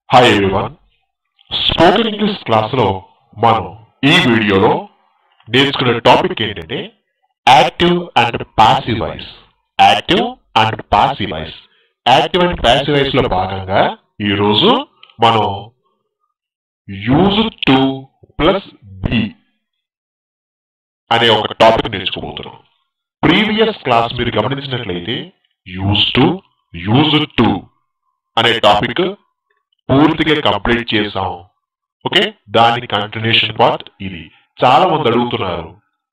Hi everyone spoken English క్లాస్లో మనం ఈ వీడియోలో నేర్చుకునే టాపిక్ ఏంటంటే active and passive voice active and passive voice active and passive voice లో భాగంగా ఈ రోజు మనం యూజ్ టు ప్లస్ బి అనే ఒక టాపిక్ నేర్చుకోబోతున్నాం ప్రీవియస్ క్లాస్ మీరు గమనించినట్లయితే యూజ్ టు యూజ్ టు అనే టాపిక్ పూర్తిగా కంప్లీట్ చేసాం ఓకే దాని కంటిన్యూషన్ పార్ట్ ఇది చాలా మంది అడుగుతున్నారు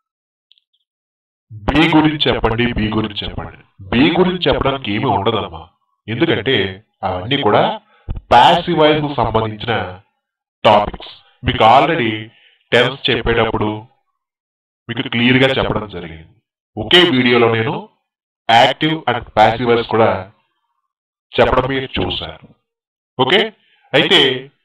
బి గురించి చెప్పండి బి గురించి చెప్పండి బి గురించి చెప్పడానికి ఏమీ ఉండదమ్మా ఎందుకంటే అవన్నీ కూడా ప్యాసివ్ వాయిస్ కు సంబంధించిన టాపిక్స్ మీకు ఆల్రెడీ టెన్స్ చెప్పేటప్పుడు మీకు క్లియర్ గా చెప్పడం జరిగింది ఒకే వీడియోలో నేను యాక్టివ్ అండ్ ప్యాసివ్ వాయిస్ కూడా చెప్పడం మీరు చూశారు ఓకే అయితే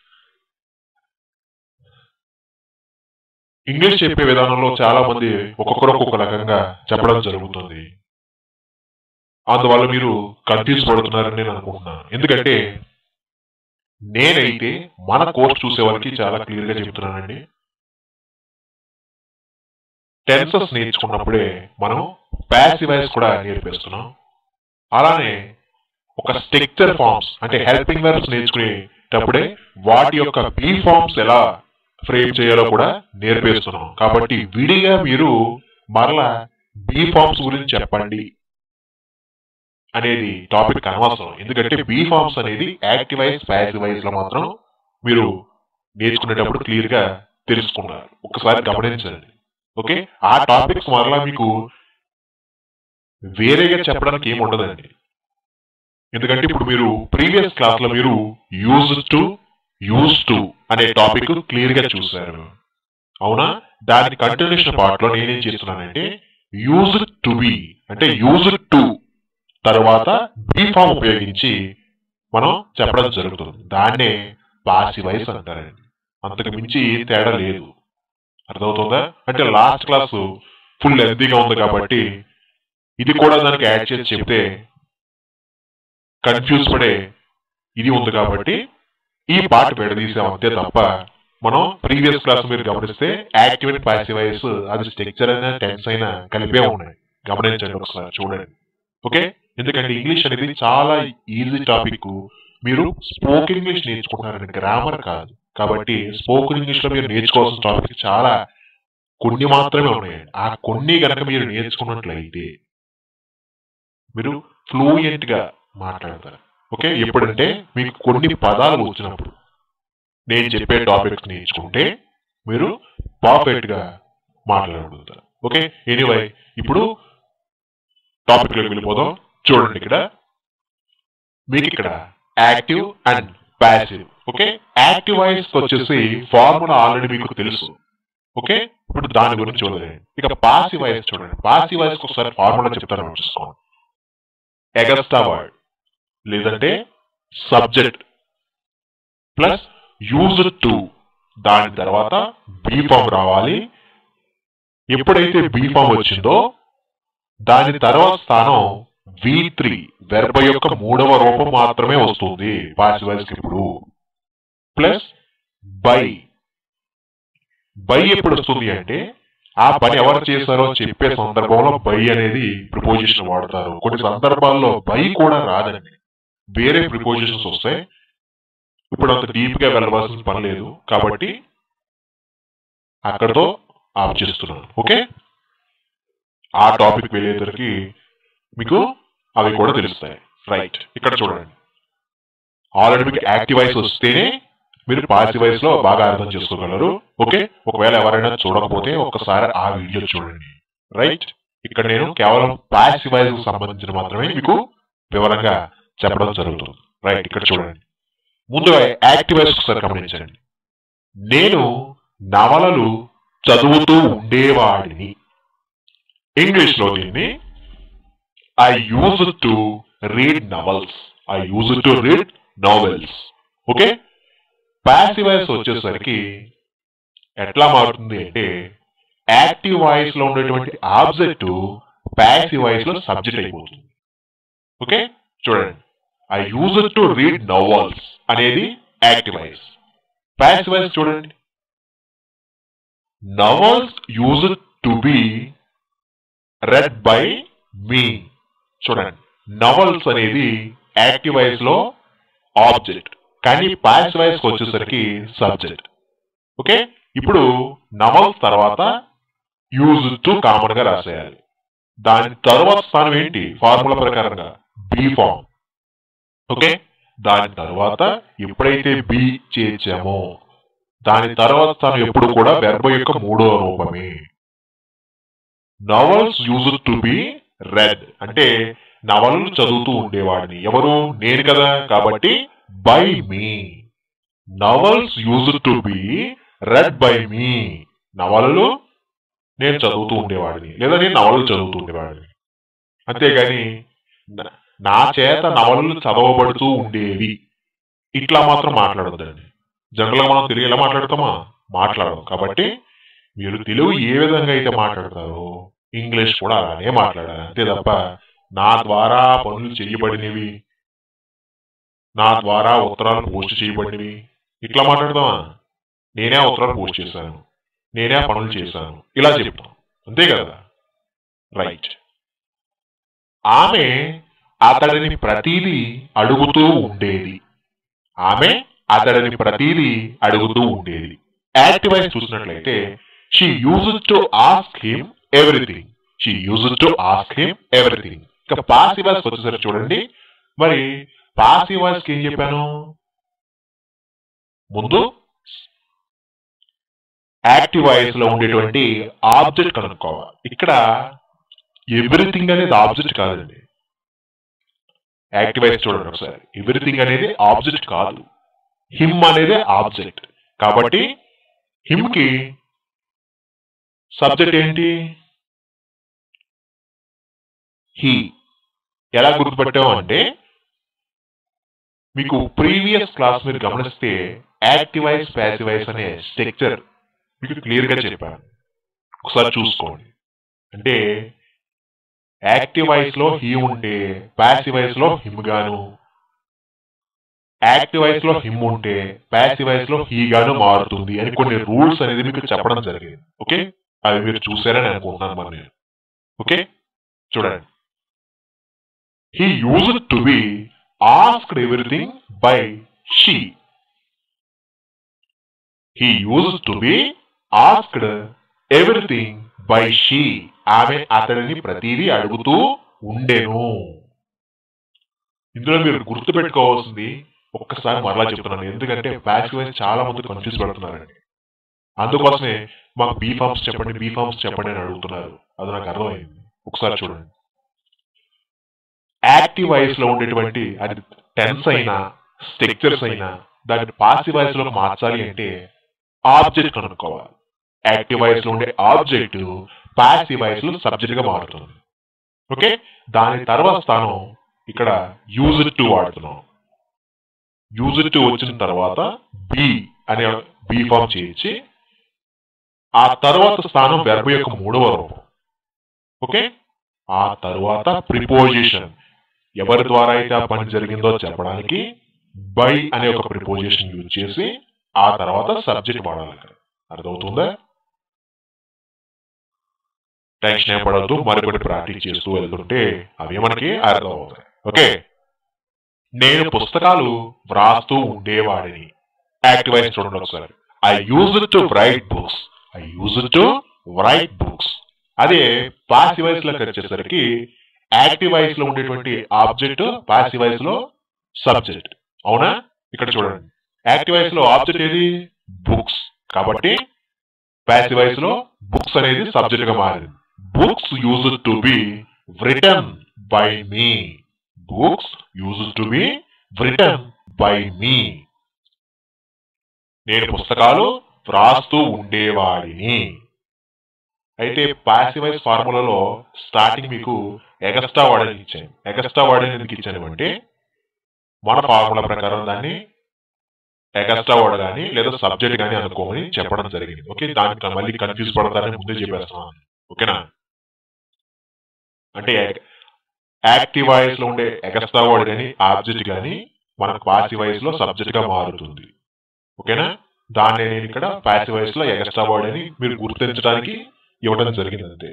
ఇంగ్లీష్ చెప్పే విధానంలో చాలా మంది ఒక్కొక్కరు ఒక్కొక్క రకంగా చెప్పడం జరుగుతుంది అందువల్ల మీరు కన్ఫ్యూజ్ పడుతున్నారని నేను అనుకుంటున్నాను ఎందుకంటే నేనైతే మన కోర్స్ చూసే వాళ్ళకి చాలా క్లియర్ గా చెప్తున్నానండి టెన్సెస్ నేర్చుకున్నప్పుడే మనం ప్యాసివైజ్ కూడా నేర్పిస్తున్నాం అలానే ఒక స్ట్రక్చర్ ఫార్మ్స్ అంటే హెల్పింగ్ వర్బ్స్ నేర్చుకునేటప్పుడే వాటి యొక్క బీ ఫార్మ్స్ ఎలా ఫ్రేమ్ చేయాలో కూడా నేర్పిస్తున్నాం కాబట్టి విడిగా మీరు మరలా బీ ఫార్మ్స్ గురించి చెప్పండి అనేది టాపిక్ అనవసరం ఎందుకంటే బీ ఫార్మ్స్ అనేది యాక్టివైజ్ ప్యాసివైజ్ లో మాత్రం మీరు నేర్చుకునేటప్పుడు క్లియర్ గా తెలుసుకున్నారు ఒకసారి గమనించండి ఓకే ఆ టాపిక్స్ మరలా మీకు వేరేగా చెప్పడానికి ఏమి ఉండదండి ఎందుకంటే ఇప్పుడు మీరు ప్రీవియస్ క్లాస్ లో మీరు యూజ్ టు యూజ్ టు అనే టాపిక్ క్లియర్ గా చూశారు అవునా దాని కంటిన్యూషన్ పార్ట్ లో నేనేం చేస్తున్నానంటే యూజ్ టు బి అంటే యూజ్ టు తర్వాత బీ ఫామ్ ఉపయోగించి మనం చెప్పడం జరుగుతుంది దాన్నే పాసివైస్ అంటారండి అంతకు మించి తేడా లేదు అర్థమవుతుందా అంటే లాస్ట్ క్లాస్ ఫుల్ లెంతీగా ఉంది కాబట్టి ఇది కూడా దానికి యాడ్ చేసి చెప్తే కన్ఫ్యూజ్ పడే ఇది ఉంది కాబట్టి ఈ పార్ట్ విడదీసాం అంతే తప్ప మనం ప్రీవియస్ క్లాస్ మీరు గమనిస్తే యాక్టివ్ అండ్ పాసివ్ వాయిస్ అది స్ట్రక్చర్ అయినా టెన్స్ అయినా కలిపే ఉన్నాయి గమనించండి ఒకసారి చూడండి ఓకే ఎందుకంటే ఇంగ్లీష్ అనేది చాలా ఈజీ టాపిక్ మీరు స్పోకెన్ ఇంగ్లీష్ నేర్చుకుంటున్నారండి గ్రామర్ కాదు కాబట్టి స్పోకెన్ ఇంగ్లీష్ లో మీరు నేర్చుకోవాల్సిన టాపిక్ చాలా కొన్ని మాత్రమే ఉన్నాయండి ఆ కొన్ని గనక మీరు నేర్చుకున్నట్లయితే మీరు ఫ్లూయెంట్ గా మాట్లాడతారు ఓకే ఎప్పుడంటే మీకు కొన్ని పదాలు వచ్చినప్పుడు నేను చెప్పే టాపిక్స్ నేర్చుకుంటే మీరు పర్ఫెక్ట్ గా మాట్లాడగలుగుతారు ఓకే ఎనీవై ఇప్పుడు టాపిక్ లోకి వెళ్ళిపోదాం చూడండి ఇక్కడ మీకు ఇక్కడ active and passive okay active voice వచ్చేసి ఫార్ములా ఆల్రెడీ మీకు తెలుసు ఓకే ఇప్పుడు దాని గురించి చూడండి ఇక పాసివ్ వాయిస్ చూడండి పాసివ్ వాయిస్ ఒకసారి ఫార్ములా చెప్తాను చూసుకోండి ఎగస్టా వర్డ్ లేదంటే సబ్జెక్ట్ ప్లస్ యూజ్ టు దాని తర్వాత బీ ఫామ్ రావాలి ఎప్పుడైతే బీ ఫామ్ వచ్చిందో దాని తర్వాత స్థానం వి త్రీ వెర్బ యొక్క మూడవ రూపం మాత్రమే వస్తుంది పాసివైజ్ ఇప్పుడు ప్లస్ బై బై ఎప్పుడు వస్తుంది అంటే ఆ పని ఎవరు చేశారో చెప్పే సందర్భంలో బై అనేది ప్రిపోజిషన్ వాడతారు కొన్ని సందర్భాల్లో బై కూడా రాదండి వేరే ప్రిపోజిషన్స్ వస్తాయి ఇప్పుడు అంత డీప్ గా వెళ్ళవలసిన పని లేదు కాబట్టి అక్కడతో ఆఫ్ చేస్తున్నాను ఓకే ఆ టాపిక్ వెళ్ళేసరికి మీకు అవి కూడా తెలుస్తాయి రైట్ ఇక్కడ చూడండి ఆల్రెడీ మీకు యాక్టివ్ వాయిస్ వస్తేనే మీరు పాసివ్ వాయిస్ లో బాగా అర్థం చేసుకోగలరు ఓకే ఒకవేళ ఎవరైనా చూడకపోతే ఒకసారి ఆ వీడియో చూడండి రైట్ ఇక్కడ నేను కేవలం పాసివ్ వాయిస్ కు సంబంధించిన మాత్రమే మీకు వివరంగా చెప్పడం జరుగుతుంది రైట్ ఇక్కడ చూడండి ముందుగా యాక్టివ్ వాయిస్ ఒకసారి గమనించండి నేను నవలలు చదువుతూ ఉండేవాడిని ఇంగ్లీష్ లో దీన్ని I use to read novels I use to read novels okay passive voice వచ్చేసరికి ఎట్లా మారుతుంది అంటే యాక్టివ్ వాయిస్ లో ఉండేటువంటి ఆబ్జెక్ట్ ప్యాసివ్ వాయిస్ లో సబ్జెక్ట్ అయిపోతుంది ఓకే చూడండి I use to read novels అనేది యాక్టివ్ వాయిస్ ప్యాసివ్ వాయిస్ చూడండి novels use to be read by me చూడండి నవల్స్ అనేది యాక్టివ్ వాయిస్ లో ఆబ్జెక్ట్ కానీ ప్యాసివ్ వాయిస్ వచ్చేసరికి సబ్జెక్ట్ ఓకే ఇప్పుడు నవల్స్ తర్వాత యూజ్ టు కామన్ గా రాసేయాలి దాని తర్వాత స్థానం ఏంటి ఫార్ములా ప్రకారంగా బి ఫార్మ్ ఓకే దాని తర్వాత ఎప్పుడైతే బి చేర్చామో దాని తర్వాత స్థానం ఎప్పుడు కూడా వెర్బ యొక్క మూడో రూపమే novels use to be read అంటే నవలలు చదువుతూ ఉండేవాడిని ఎవరు నేను కదా కాబట్టి by me novels use to be read by me నవలలు నేను చదువుతూ ఉండేవాడిని లేదా నేను నవలలు చదువుతూ ఉండేవాడిని అంతేగాని న- నా చేత నవలలు చదవబడుతూ ఉండేవి ఇట్లా మాత్రం మాట్లాడొద్దండి జనరల్గా మనం తెలుగు ఎలా మాట్లాడతామా మాట్లాడదు కాబట్టి మీరు తెలుగు ఏ విధంగా అయితే మాట్లాడతారో ఇంగ్లీష్ కూడా అలానే మాట్లాడాలి అంతే తప్ప నా ద్వారా పనులు చేయబడినవి నా ద్వారా ఉత్తరాలు పోస్ట్ చేయబడినవి ఇట్లా మాట్లాడదామా నేనే ఆ ఉత్తరాలు పోస్ట్ చేశాను నేనే ఆ పనులు చేశాను ఇలా చెప్తాం అంతే కదా రైట్ ఆమె అతడిని ప్రతిదీ అడుగుతూ ఉండేది ఆమె అతడిని ప్రతిదీ అడుగుతూ ఉండేది యాక్టివ్ వైజ్ చూసినట్లయితే she use to ask him everything she use to ask him everything ఇక పాసివ్ వాయిస్ వచ్చేసరికి చూడండి మరి పాసివ్ వాయిస్ ఏం చెప్పాను ముందు యాక్టివ్ వాయిస్ లో ఉండేటువంటి ఆబ్జెక్ట్ కనుక్కోవాలి ఇక్కడ ఎవ్రీథింగ్ అనేది ఆబ్జెక్ట్ కాదండి యాక్టివ్ వాయిస్ చూడండి ఒకసారి ఎవ్రీథింగ్ అనేది ఆబ్జెక్ట్ కాదు హిమ్ అనేది ఆబ్జెక్ట్ కాబట్టి హిమ్ కి సబ్జెక్ట్ ఏంటి హీ ఎలా గుర్తుపెట్టాము అంటే మీకు ప్రీవియస్ క్లాస్ మీరు గమనిస్తే యాక్టివైజ్ ప్యాసివైజ్ అనే స్ట్రక్చర్ మీకు క్లియర్ గా చెప్పాను ఒకసారి చూసుకోండి అంటే యాక్టివైజ్ లో హీ ఉంటే ప్యాసివైజ్ లో హిమ్ గాను యాక్టివైజ్ లో హిమ్ ఉంటే ప్యాసివైజ్ లో హీ గాను మారుతుంది అని కొన్ని రూల్స్ అనేది మీకు చెప్పడం జరిగింది ఓకే అవి మీరు చూసారని అనుకుంటున్నాను మరి నేను ఓకే చూడండి he use to be asked everything by she he use to be asked everything by she ఆమె అతడిని ప్రతిదీ అడుగుతూ ఉండెను ఇందులో మీరు గుర్తు పెట్టుకోవాల్సింది ఒక్కసారి మరలా చెప్తున్నాను ఎందుకంటే ప్యాసివ్ వైజ్ చాలా మంది కన్ఫ్యూజ్ పెడుతున్నారండి అందుకోసమే మాకు బీ ఫార్మ్స్ చెప్పండి బీ ఫార్మ్స్ చెప్పండి అని అడుగుతున్నారు అది నాకు అర్థమైంది ఒకసారి చూడండి యాక్టివ్ వాయిస్ లో ఉండేటువంటి అది టెన్స్ అయినా స్ట్రక్చర్స్ అయినా దాన్ని పాసివ్ వాయిస్ లో మార్చాలి అంటే ఆబ్జెక్ట్ కనుక్కోవాలి యాక్టివ్ వాయిస్ లో ఉండే ఆబ్జెక్ట్ పాసివ్ వాయిస్ లో సబ్జెక్ట్ గా మారుతుంది ఓకే దాని తర్వాత స్థానం ఇక్కడ యూజ్ టు వాడుతున్నాం యూజ్ టు వచ్చిన తర్వాత బి అనే బి ఫామ్ చేయించి ఆ తర్వాత స్థానం వెర్బ్ యొక్క మూడవ రూపం ఓకే ఆ తర్వాత ప్రిపోజిషన్ ఎవరి ద్వారా అయితే ఆ పని జరిగిందో చెప్పడానికి బై అనే ఒక ప్రిపోజిషన్ యూజ్ చేసి ఆ తర్వాత సబ్జెక్ట్ వాడాలి అక్కడ అర్థమవుతుందా టెన్షన్ ఏం పడవద్దు మరికొన్ని ప్రాక్టీస్ చేస్తూ వెళ్తుంటే అవి మనకి అర్థం అవుతాయి ఓకే నేను పుస్తకాలు వ్రాస్తూ ఉండేవాడిని యాక్టివైజ్ చూడండి ఒకసారి I use to write books I use to write books అదే పాసివైజ్ లోకి వచ్చేసరికి యాక్టివైజ్ లో ఉండేటువంటి ఆబ్జెక్ట్ పాసివైజ్ లో సబ్జెక్ట్ అవునా ఇక్కడ చూడండి యాక్టివైజ్ లో ఆబ్జెక్ట్ ఏది బుక్స్ కాబట్టి పాసివైజ్ లో బుక్స్ అనేది సబ్జెక్ట్ గా మారింది books use to be written by me books use to be written by me నేను పుస్తకాలు వ్రాస్తూ ఉండేవాడిని అయితే పాసివైజ్ ఫార్ములాలో స్టార్టింగ్ మీకు ఎగస్ట్రా వాడని ఇచ్చాను ఎగస్ట్రా వాడని ఎందుకు ఇచ్చాను అంటే మన ఫార్ములా ప్రకారం దాన్ని ఎగస్ట్రా వాడు కానీ లేదా సబ్జెక్ట్ కానీ అనుకోమని చెప్పడం జరిగింది ఓకే దానికి మళ్ళీ కన్ఫ్యూజ్ పడతారని ముందే చెప్పేస్తున్నాను ఓకేనా అంటే యాక్టివ్ వాయిస్ లో ఉండే ఎగస్ట్రా వర్డ్ కానీ ఆబ్జెక్ట్ కానీ మనకు పాసివ్ వాయిస్ లో సబ్జెక్ట్ గా మారుతుంది ఓకేనా దాన్ని నేను ఇక్కడ పాసివ్ వాయిస్ లో ఎక్స్ట్రా వర్డ్ అని మీరు గుర్తించడానికి ఇవ్వడం జరిగింది అంతే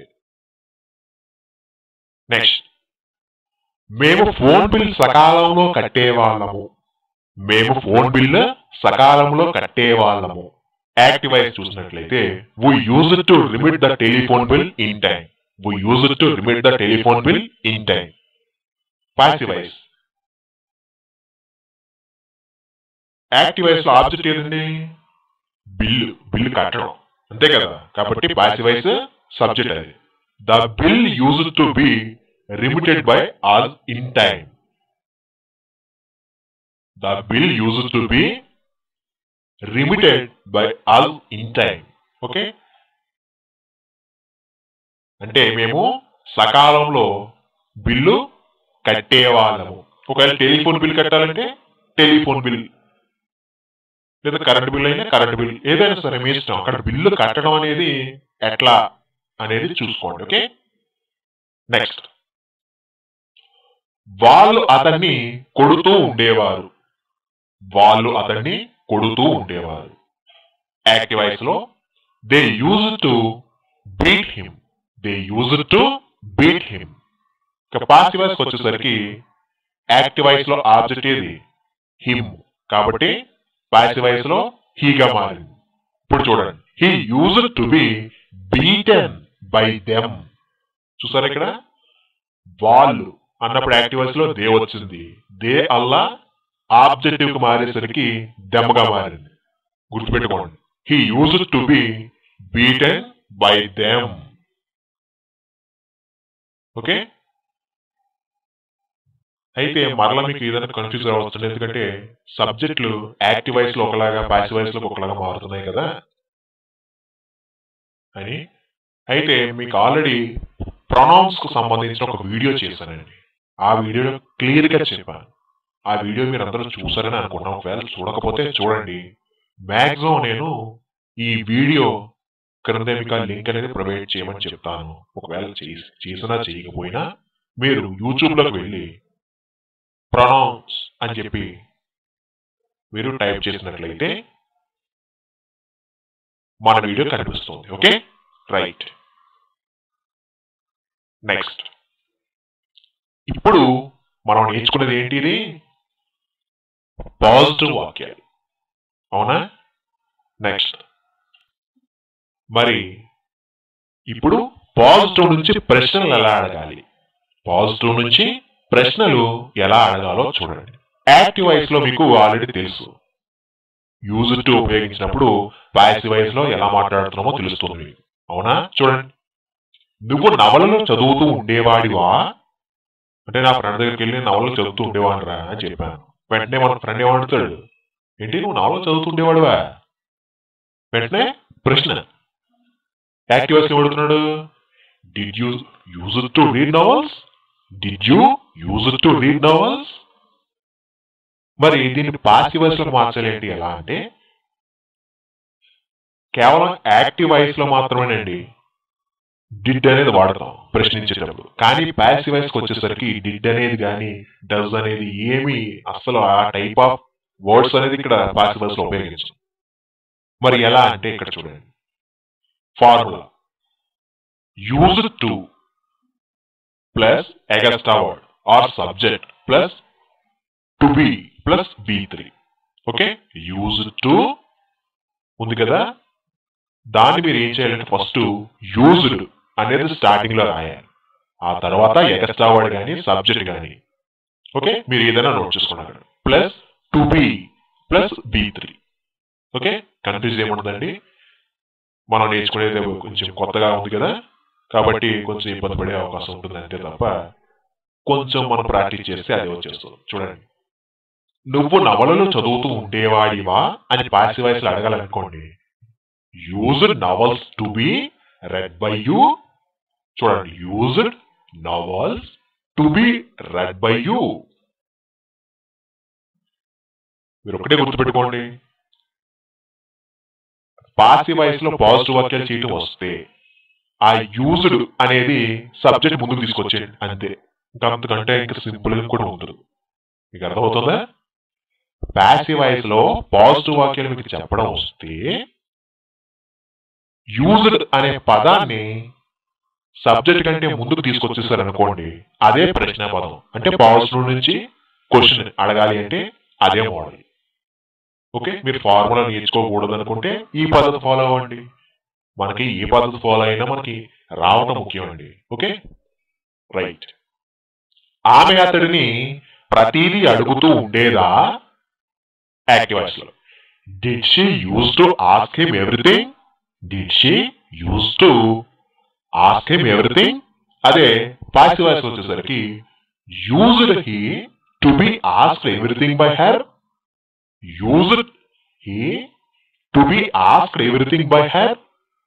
నెక్స్ట్ మేము ఫోన్ బిల్ సకాలంలో కట్టేవాళ్ళము మేము ఫోన్ బిల్ సకాలంలో కట్టేవాళ్ళము యాక్టివ్ వాయిస్ చూసినట్లయితే we use to remit the telephone bill in time we use to remit the telephone bill in time passive voice active voice లో ఆబ్జెక్ట్ ఏదండి బిల్లు బిల్లు కట్టడం అంతే కదా కాబట్టి పాసివ్ వాయిస్ సబ్జెక్ట్ అది the bill use to be remitted by all in time the bill use to be remitted by all in time okay అంటే మేము సకాలంలో బిల్లు కట్టేవాళ్ళము ఒకవేళ టెలిఫోన్ బిల్ కట్టాలంటే టెలిఫోన్ బిల్ లేదా కరెంట్ బిల్ అయినా current bill ఏదైనా సరే మీ ఇష్టం అక్కడ బిల్లు కట్టడం అనేది ఎట్లా అనేది చూసుకోండి ఓకే నెక్స్ట్ వాళ్ళు అతన్ని కొడుతూ ఉండేవారు వాళ్ళు అతన్ని కొడుతూ ఉండేవారు యాక్టివ్ వాయిస్ లో they use to beat him they use to beat him ఇక పాసివ్ వాయిస్ వచ్చేసరికి యాక్టివ్ వాయిస్ లో ఆబ్జెక్ట్ ఏది హిమ్ కాబట్టి పాసివ్ వాయిస్ లో హీగా మారింది ఇప్పుడు చూడండి he use to be beaten by them చూసారా ఇక్కడ వాళ్ళు అన్నప్పుడు యాక్టివ్ వాయిస్ లో దే వచ్చింది దే అల్లా ఆబ్జెక్టివ్ కు మారేసరికి దెమ్మగా మారింది గుర్తుపెట్టుకోండి he use to be beaten by them okay అయితే మరలా మీకు ఏదైనా కన్ఫ్యూజ్ అవ్వచ్చు ఎందుకంటే సబ్జెక్టులు యాక్టివ్ వాయిస్ లో ఒకలాగా పాసివ్ వాయిస్ లో ఒకలాగా మారుతున్నాయి కదా అని అయితే మీకు ఆల్రెడీ ప్రొనౌన్స్ కు సంబంధించిన ఒక వీడియో చేశానండి ఆ వీడియోలో క్లియర్ గా చెప్పాను ఆ వీడియో మీరు అందరూ చూసారని అనుకున్నాం ఒకవేళ చూడకపోతే చూడండి మాక్సిమం నేను ఈ వీడియో క్రింద మీకు ఆ లింక్ అనేది ప్రొవైడ్ చేయమని చెప్తాను ఒకవేళ చేసి చేసినా చేయకపోయినా మీరు యూట్యూబ్ లోకి వెళ్ళి ప్రొనౌన్స్ అని చెప్పి మీరు టైప్ చేసినట్లయితే మన వీడియో కనిపిస్తుంది ఓకే రైట్ నెక్స్ట్ ఇప్పుడు మనం నేర్చుకునేది ఏంటిది పాజిటివ్ వాక్యాలు అవునా నెక్స్ట్ మరి ఇప్పుడు పాజిటివ్ నుంచి ప్రశ్నలు ఎలా అడగాలి పాజిటివ్ నుంచి ప్రశ్నలు ఎలా అడగాలో చూడండి యాక్టివ్ వాయిస్ లో మీకు ఆల్రెడీ తెలుసు యూజ్ టు ఉపయోగించినప్పుడు పాసివ్ వాయిస్ లో ఎలా మాట్లాడుతున్నామో తెలుస్తుంది మీకు అవునా చూడండి నువ్వు నవలలో చదువుతూ ఉండేవాడివా అంటే నా ఫ్రెండ్ దగ్గరికి వెళ్ళి నవలలో చదువుతూ ఉండేవాడిరా అని చెప్పాను వెంటనే మన ఫ్రెండ్ ఏమంటాడు ఏంటి నువ్వు నవలలో చదువుతూ ఉండేవాడివా వెంటనే ప్రశ్న యాక్టివ్ వాయిస్ ఏమడుగుతున్నాడు did you use to read novels did you use to read novels మరి దీన్ని పాసివ్ వాయిస్ లో మార్చాలేంటి ఎలా అంటే కేవలం యాక్టివ్ వాయిస్ లో మాత్రమేనండి డిడ్ అనేది వాడతాం ప్రశ్నించేటప్పుడు కానీ పాసివ్ వాయిస్ కి వచ్చేసరికి డిడ్ అనేది కానీ డస్ అనేది ఏమి అసలు ఆ టైప్ ఆఫ్ వర్డ్స్ అనేది ఇక్కడ పాసివ్ వాయిస్ లో ఉపయోగించం మరి ఎలా అంటే ఇక్కడ చూడండి formula use to plus extra word or subject plus to be plus V three okay use to ఉంది కదా దాన్ని మీరు ఏం చేయాలంటే ఫస్ట్ యూజ్డ్ అనేది స్టార్టింగ్ లో రాయాలి ఆ తర్వాత ఎగస్ట్రా వర్డ్ కానీ సబ్జెక్ట్ కానీ ఓకే మీరు ఏదైనా నోట్ చేసుకున్నారు plus to be plus V three okay confuse ఏముండదండి మనం నేర్చుకునేది కొంచెం కొత్తగా ఉంది కదా కాబట్టి కొంచెం ఇబ్బంది పడే అవకాశం ఉంటుంది అంతే తప్ప కొంచెం మనం ప్రాక్టీస్ చేస్తే అది వచ్చేస్తుంది చూడండి నువ్వు నవలలు చదువుతూ ఉండేవాడివా అని పాసివ్ వాయిస్ అడగాలనుకోండి used novels to be read by you చూడండి used novels to be read by you మీరు ఒకటే గుర్తుపెట్టుకోండి పాసివ్ వాయిస్ లో పాజిటివ్ వాక్యాలు చేయటం వస్తే ఆ యూజ్డ్ అనేది సబ్జెక్ట్ ముందుకు తీసుకొచ్చేయండి అంతే ఇంకా అంతకంటే ఇంకా సింపుల్ గా కూడా ఉంటుంది మీకు అర్థమవుతుందా ప్యాసివ్ వాయిస్ లో పాజిటివ్ వాక్యాలు మీకు చెప్పడం వస్తే యూజ్డ్ అనే పదాన్ని సబ్జెక్ట్ కంటే ముందుకు తీసుకొచ్చేసారు అనుకోండి అదే ప్రశ్న పదం అంటే పాజిటివ్ నుంచి క్వశ్చన్ అడగాలి అంటే అదే మోడల్ ఓకే మీరు ఫార్ములా నేర్చుకోకూడదు అనుకుంటే ఈ పద్ధతి ఫాలో అవ్వండి మనకి ఏ పద్ధతి ఫాలో అయినా మనకి రావడం ముఖ్యం అండి ఓకే రైట్ ఆమె అతడిని ప్రతిదీ అడుగుతూ ఉండేదా యాక్టివ్ లో did she use to ask him everything did she use to ask him everything అదే పాసివ్ వాయిస్ వచ్చేసరికి used he to be ask everything by her used he to be ask everything by her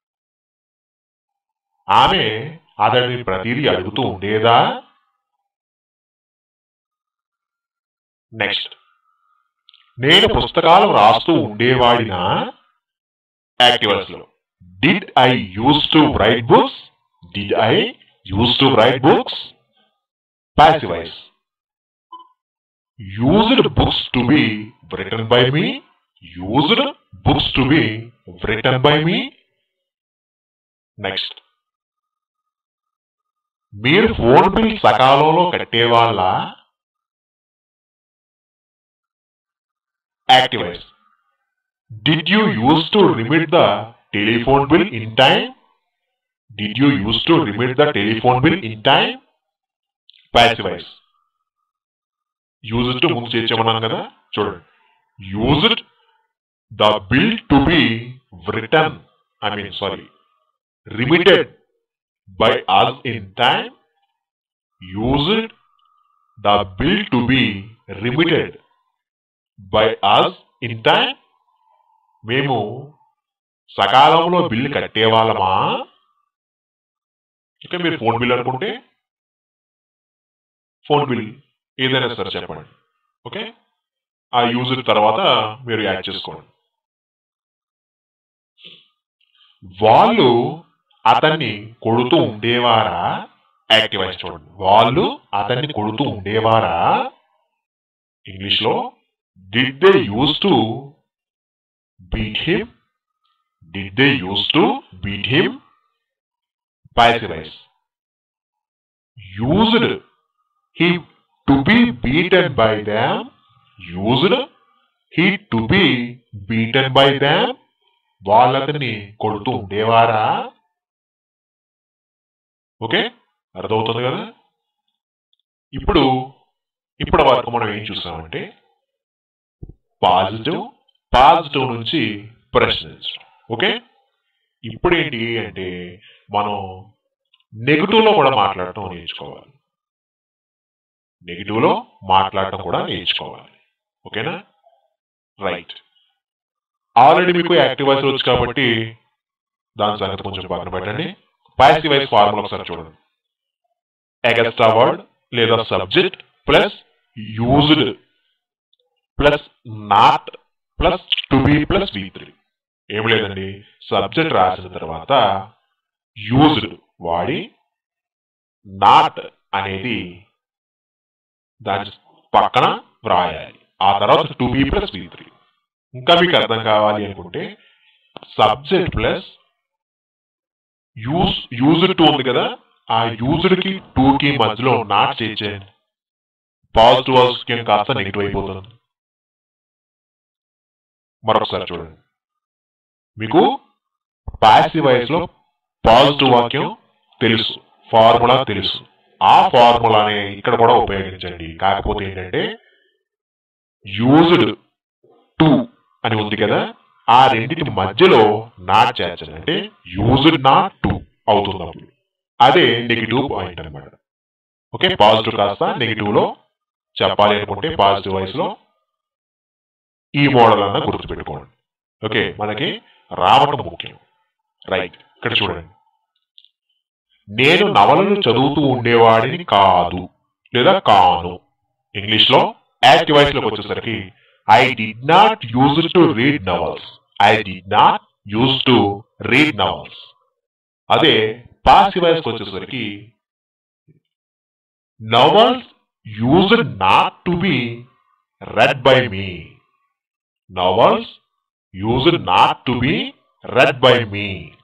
ఆమె అతడిని ప్రతిదీ అడుగుతూ ఉండేదా next నేను పుస్తకాలు రాస్తూ ఉండేవాడినా యాక్టివర్స్ లో did I use to write books did I use to write books passive wise used books to be written by me used books to be written by me next మీరు ఫోన్ బిల్ సకాలంలో కట్టేవాళ్ళ active wise did you use to remit the telephone bill in time did you use to remit the telephone bill in time passive wise use to ముందు చేర్చామన్నాను కదా చూడండి used the bill to be return I mean sorry remitted by us in time used the bill to be remitted by us in time మేము సకాలంలో బిల్లు కట్టేవాళ్ళమా ఇక మీరు ఫోన్ బిల్ అనుకుంటే ఫోన్ బిల్ ఏదైనా సరే చెప్పండి ఓకే ఆ యూజర్ తర్వాత మీరు యాడ్ చేసుకోండి వాళ్ళు అతన్ని కొడుతూ ఉండేవారా యాక్టివైజ్ చూడండి వాళ్ళు అతన్ని కొడుతూ ఉండేవారా ఇంగ్లీష్ లో did they use to beat him did they use to beat him passive wise used he to be beaten by them used he to be beaten by them వాళ్ళతని కొడుతూ ఉండేవారా ఓకే అర్థమవుతుంది కదా ఇప్పుడు ఇప్పటి వరకు మనం ఏం చూసామంటే పాజిటివ్ పాజిటివ్ నుంచి ప్రశ్నించడం ఓకే ఇప్పుడు ఏంటి అంటే మనం నెగిటివ్ లో కూడా మాట్లాడటం నేర్చుకోవాలి నెగిటివ్ లో మాట్లాడటం కూడా నేర్చుకోవాలి ఓకేనా రైట్ ఆల్రెడీ మీకు యాక్టివ్ వాయిస్ వచ్చు కాబట్టి దాని సంగతి కొంచెం పక్కన పెట్టండి పాసివ్ వాయిస్ ఫార్ములా ఒకసారి చూడండి ఎగస్ట్రా వర్డ్ లేదా subject plus used plus not plus to be plus V three ఏం లేదండి సబ్జెక్ట్ రాసిన తర్వాత యూజ్డ్ వాడి నాట్ అనేది దాని పక్కన వ్రాయాలి ఆ తర్వాత to be plus V three ఇంకా మీకు అర్థం కావాలి అనుకుంటే subject plus use used to ఉంది కదా ఆ యూజ్డ్ కి టూ కి మధ్యలో నాట్ చేసేయండి పాజిటివ్ వాక్యం కాస్త నెగిటివ్ అయిపోతుంది మరొకసారి చూడండి మీకు పాసివ్ వాయిస్ లో పాజిటివ్ వాక్యం తెలుసు ఫార్ములా తెలుసు ఆ ఫార్ములాని ఇక్కడ కూడా ఉపయోగించండి కాకపోతే ఏంటంటే యూజ్డ్ టు అని ఉంది కదా ఆ రెండింటి మధ్యలో నాట్ చేర్చండి అంటే యూజ్డ్ నాట్ టు అవుతుంది అప్పుడు అదే నెగిటివ్ పాయింట్ అనమాట ఓకే పాజిటివ్ కాస్త నెగిటివ్ లో చెప్పాలి అనుకుంటే పాజిటివ్ వాయిస్ లో ఈ మోడల్ అన్న గుర్తుపెట్టుకోండి ఓకే మనకి రావటం ముఖ్యం రైట్ ఇక్కడ చూడండి నేను నవలలు చదువుతూ ఉండేవాడిని కాదు లేదా కాను ఇంగ్లీష్ లో యాక్టివ్ వాయిస్ లోకి వచ్చేసరికి I did not use to read novels I did not use to read novels అదే పాసివ్ వాయిస్ వచ్చేసరికి novels use not to be read by me novels used not to be read by me.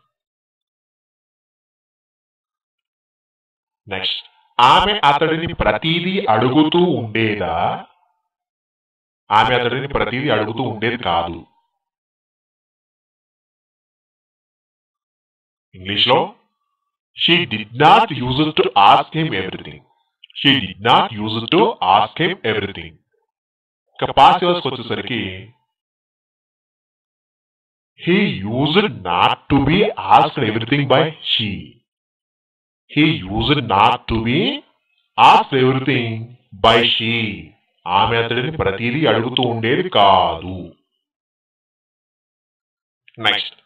Next ఆమె అతడిని ప్రతిదీ అడుగుతూ ఉండేదా ఆమె అతడిని ప్రతిదీ అడుగుతూ ఉండేది కాదు ఇంగ్లీష్ లో she did not use to ask him everything she did not use to ask him everything ఇక పాసివర్స్ వచ్చేసరికి he used not to be asked everything by she he used not to be asked everything by she ఆమె అతడిని ప్రతిదీ అడుగుతూ ఉండేది కాదు next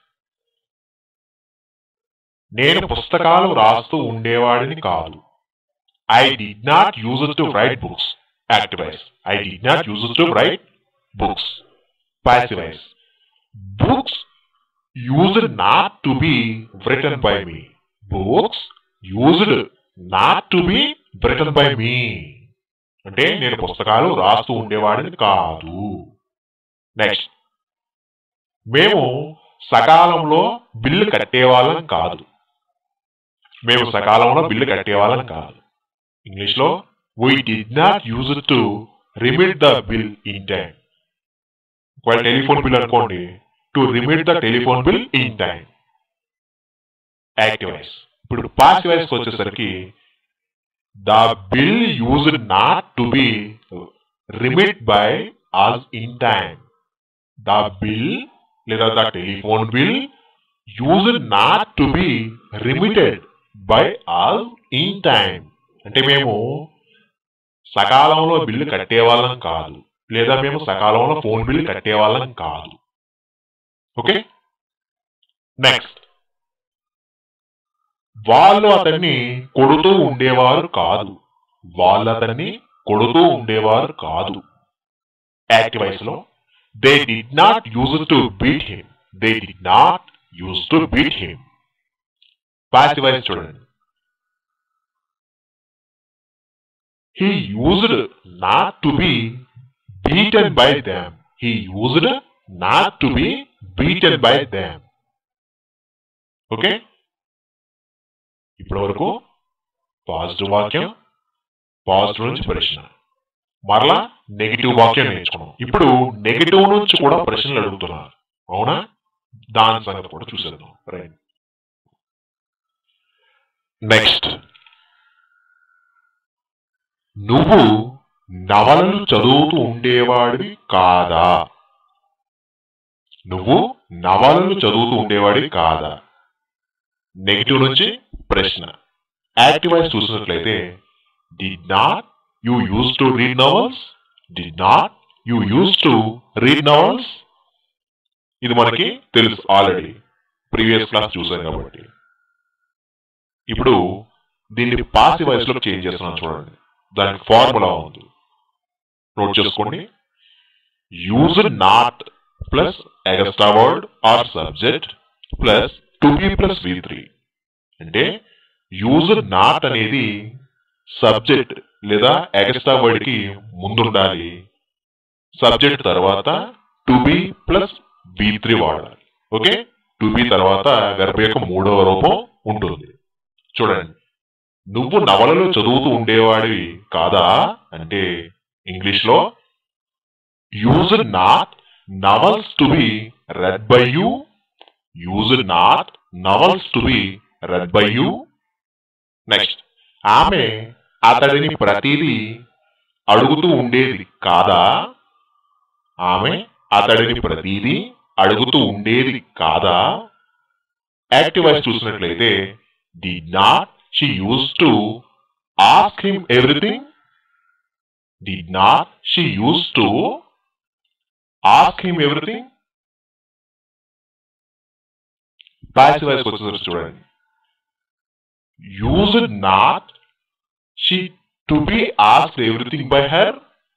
నేను పుస్తకాలు రాస్తూ ఉండేవాడిని కాదు I did not use to write books active wise I did not use to write books passive wise books used not to be written by me books used not to be written by me అంటే నేను పుస్తకాలు రాస్తూ ఉండేవాడిని కాదు next మేము సకాలంలో bill కట్టేవాళ్ళం కాదు మేము సకాలంలో బిల్లు కట్టేవాళ్ళం కాదు ఇంగ్లీష్ లో we did not use to remit the bill in time ఒకవేళ టెలిఫోన్ బిల్ అనుకోండి to remit the telephone bill in time active wise ఇప్పుడు పాసివైజ్ వచ్చేసరికి the bill use not to be remit by us in time the bill లేదా the telephone bill use not to be remitted by all in time అంటే మేము సకాలంలో bill కట్టేవాళ్ళం కాదు లేదా మేము సకాలంలో ఫోన్ బిల్లు కట్టేవాళ్ళం కాదు ఓకే నెక్స్ట్ వాళ్ళు అతన్ని కొడుతూ ఉండేవారు కాదు వాళ్ళు అతన్ని కొడుతూ ఉండేవారు కాదు యాక్టివైస్ లో they did not use to beat him they did not use to beat him passive wise చూడండి he used not to be beaten by them. He used not to be beaten by them. Okay ఇప్పటి వరకు positive వాక్యం positive నుంచి ప్రశ్న మరలా negative వాక్యం నేర్చుకున్నాం ఇప్పుడు నెగిటివ్ నుంచి కూడా ప్రశ్నలు అడుగుతున్నారు అవునా దాని సంగతి కూడా చూసేద్దాం రైట్ నెక్స్ట్ నువ్వు నవలలు చదువుతూ ఉండేవాడివి కాదా నువ్వు నవలలు చదువుతూ ఉండేవాడివి కాదా నెగిటివ్ నుంచి ప్రశ్న యాక్టివైజ్ చూసినట్లయితే did not you use to read novels did not you use to read novels ఇది మనకి తెలుసు ఆల్రెడీ ప్రీవియస్ క్లాస్ చూసాం కాబట్టి ఇప్పుడు దీన్ని పాసివైజ్ లో చేంజ్ చేస్తున్నాను చూడండి దానికి ఫార్ములా ఉంది నోట్ చేసుకోండి use not plus extra word or subject plus to be plus V three అంటే యూజ్ నాట్ అనేది సబ్జెక్ట్ లేదా ఎగస్ట్రా వర్డ్ కి ముందుండాలి సబ్జెక్ట్ తర్వాత to be plus V three వాడాలి ఓకే టు బి తర్వాత వెర్బ్ యొక్క మూడవ రూపం ఉంటుంది చూడండి నువ్వు నవలలు చదువుతూ ఉండేవాడివి కాదా అంటే ఇంగ్లీష్ లో use not novels to be read by you use not novels to be read by you next ఆమె అతడిని ప్రతిదీ అడుగుతూ ఉండేది కాదా ఆమె అతడిని ప్రతిదీ అడుగుతూ ఉండేది కాదా యాక్టివ్ వాయిస్ చూసినట్లయితే did not she use to ask him everything did not she use to ask him everything passive voice వచ్చేసరికి చూడండి use not she to be ask everything by her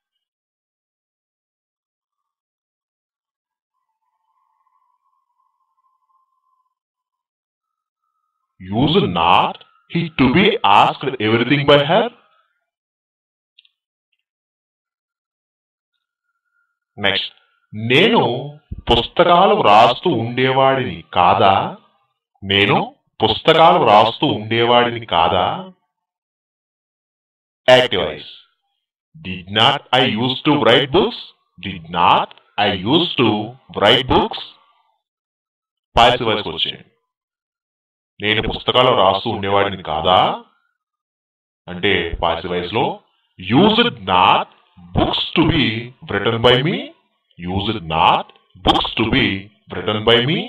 use not he to be asked everything by her? Next, నేను పుస్తకాలు వ్రాస్తూ ఉండేవాడిని కాదా నేను పుస్తకాలు వ్రాస్తూ ఉండేవాడిని కాదా active voice Did not I used to write books? Did not I used to write books? Passive voice వచ్చేయండి నేను పుస్తకాలు రాస్తూ ఉండేవాడిని కాదా అంటే పాసివ్ వాయిస్ లో use not books to be written by me use not books to be written by me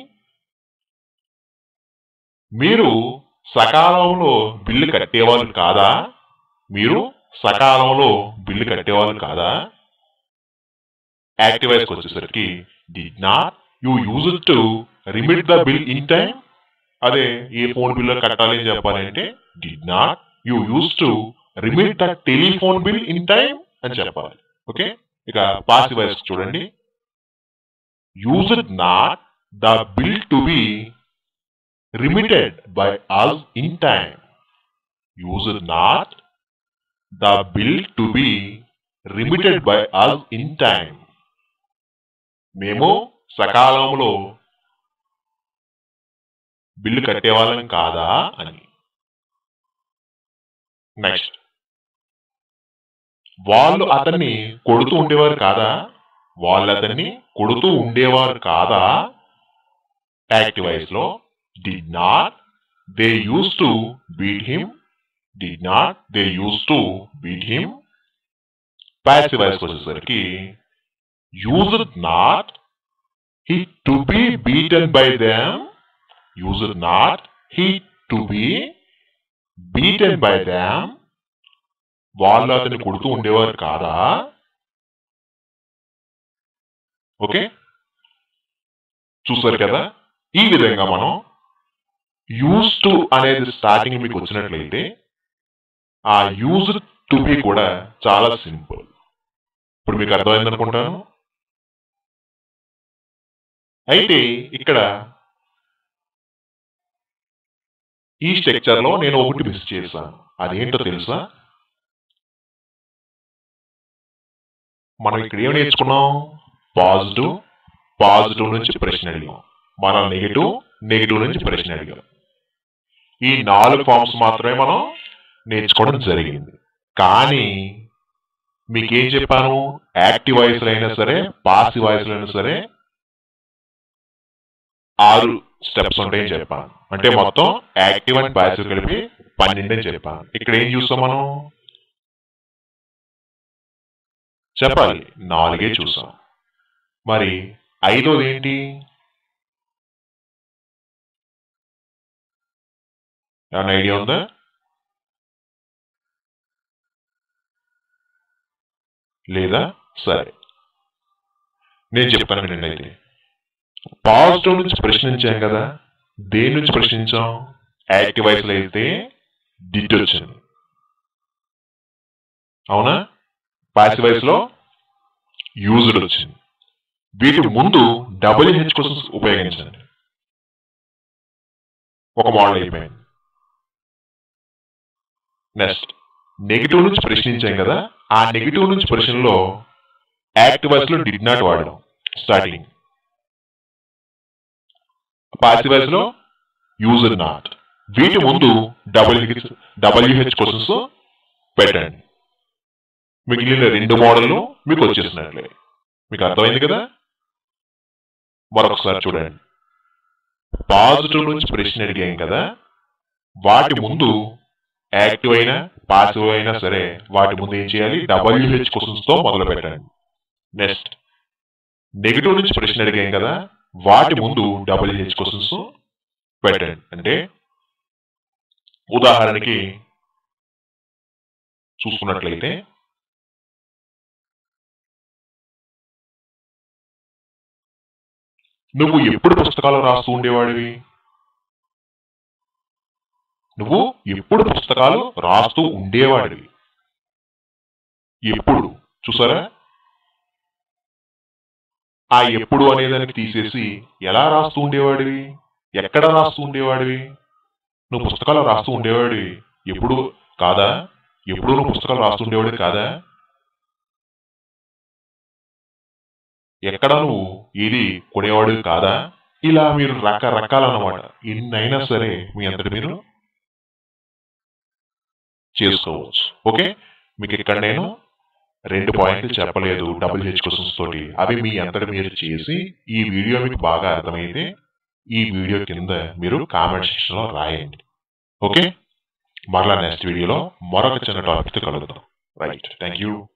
మీరు సకాలంలో బిల్లు కట్టేవాళ్ళు కాదా మీరు సకాలంలో బిల్లు కట్టేవాళ్ళు కాదా యాక్టివైజ్ వచ్చేసరికి did not you use to remit the bill in time అదే ఏ ఫోన్ బిల్ కట్టాలి అని చెప్పాలంటే did not you use to remit the telephone bill in time అని చెప్పాలి ఓకే ఇక పాసివ్ వాయిస్ చూడండి use not the bill to be remitted by us in time use not the bill to be remitted by us in time మేము సకాలంలో bill కట్టేవాళ్ళం కాదా అని next వాళ్ళు అతన్ని కొడుతూ ఉండేవారు కాదా వాళ్ళు అతన్ని కొడుతూ ఉండేవారు కాదా యాక్టివ్ వాయిస్ లో did not they use to beat him did not they use to beat him passive voice వచ్చేసరికి use not he to be beaten by them use not he to be beaten by them వాళ్ళు అతన్ని కొడుతూ ఉండేవారు కాదా okay చూసారు కదా ఈ విధంగా మనం యూజ్ టు అనేది స్టార్టింగ్ మీకు వచ్చినట్లయితే ఆ యూజ్ టు బి కూడా చాలా సింపుల్ ఇప్పుడు మీకు అర్థమైంది అనుకుంటాను అయితే ఇక్కడ ఈ స్ట్రక్చర్ లో నేను ఒకటి మిస్ చేశాను అదేంటో తెలుసా మనం ఇక్కడ ఏం నేర్చుకున్నాం పాజిటివ్ పాజిటివ్ నుంచి ప్రశ్న అడిగాం మనం నెగిటివ్ నెగిటివ్ నుంచి ప్రశ్న అడిగాం ఈ నాలుగు ఫార్మ్స్ మాత్రమే మనం నేర్చుకోవడం జరిగింది కానీ మీకేం చెప్పాను యాక్టివ్ వాయిస్లో అయినా సరే పాసివ్ వాయిస్లో అయినా సరే ఆరు స్టెప్స్ ఉంటాయని చెప్పాను అంటే మొత్తం యాక్టివ్ అండ్ పాసివ్ కలిపి పన్నెండు అని చెప్పాను ఇక్కడ ఏం చూస్తాం మనం చెప్పాలి నాలుగే చూసాం మరి ఐదోది ఏంటి ఏమైనా ఐడియా ఉందా లేదా సరే నేను చెప్తాను వినండి అయితే పాజిటివ్ నుంచి ప్రశ్నించాం కదా దేని నుంచి ప్రశ్నించాం యాక్టివ్ వాయిస్ లో అయితే డిట్ వచ్చింది అవునా పాసివ్ వాయిస్ లో యూజ్డ్ వచ్చింది వీటి ముందు డబుల్ హెచ్ కోసం ఉపయోగించండి ఒక మోడల్ అయిపోయింది నెక్స్ట్ నెగిటివ్ నుంచి ప్రశ్నించాం కదా ఆ నెగిటివ్ నుంచి ప్రశ్నలో యాక్టివ్ వాయిస్ లో డిడ్ నాట్ వాడడం స్టార్టింగ్ పాసివ్ వాయిస్ లో యూజర్ నాట్ వీటి ముందు డబ్ల్యూహెచ్ డబ్ల్యూహెచ్ క్వశ్చన్స్ పెట్టండి మిగిలిన రెండు మోడల్లు మీకు వచ్చేసినట్లే మీకు అర్థమైంది కదా మరొకసారి చూడండి పాజిటివ్ నుంచి ప్రశ్న అడిగాం కదా వాటి ముందు యాక్టివ్ అయినా పాసివ్ అయినా సరే వాటి ముందు ఏం చేయాలి డబ్ల్యూహెచ్ క్వశ్చన్స్ తో మొదలు పెట్టండి నెక్స్ట్ నెగిటివ్ నుంచి ప్రశ్న అడిగాం కదా వాటి ముందు డబ్ల్యూహెచ్ క్వశ్చన్స్ పెట్టండి అంటే ఉదాహరణకి చూసుకున్నట్లయితే నువ్వు ఎప్పుడు పుస్తకాలు రాస్తూ ఉండేవాడివి నువ్వు ఎప్పుడు పుస్తకాలు రాస్తూ ఉండేవాడివి ఎప్పుడు చూసారా ఆ ఎప్పుడు అనేదానికి తీసేసి ఎలా రాస్తూ ఉండేవాడివి ఎక్కడ రాస్తూ ఉండేవాడివి నువ్వు పుస్తకాలు రాస్తూ ఉండేవాడివి ఎప్పుడు కాదా ఎప్పుడు నువ్వు పుస్తకాలు రాస్తూ ఉండేవాడివి కాదా ఎక్కడ నువ్వు ఇది కొనేవాడు కాదా ఇలా మీరు రకరకాలన్నమాట ఎన్నైనా సరే మీ అంతటి మీరు చేసుకోవచ్చు ఓకే మీకు ఇక్కడ నేను రెండు పాయింట్లు చెప్పలేదు డబుల్ హెచ్ క్వశ్చన్స్ తోటి అవి మీ అంతటి మీరు చేసి ఈ వీడియో మీకు బాగా అర్థమైతే ఈ వీడియో కింద మీరు కామెంట్ సెక్షన్ లో రాయండి ఓకే మరలా నెక్స్ట్ వీడియోలో మరొక చిన్న టాపిక్ కలుగుతాం రైట్ థ్యాంక్ యూ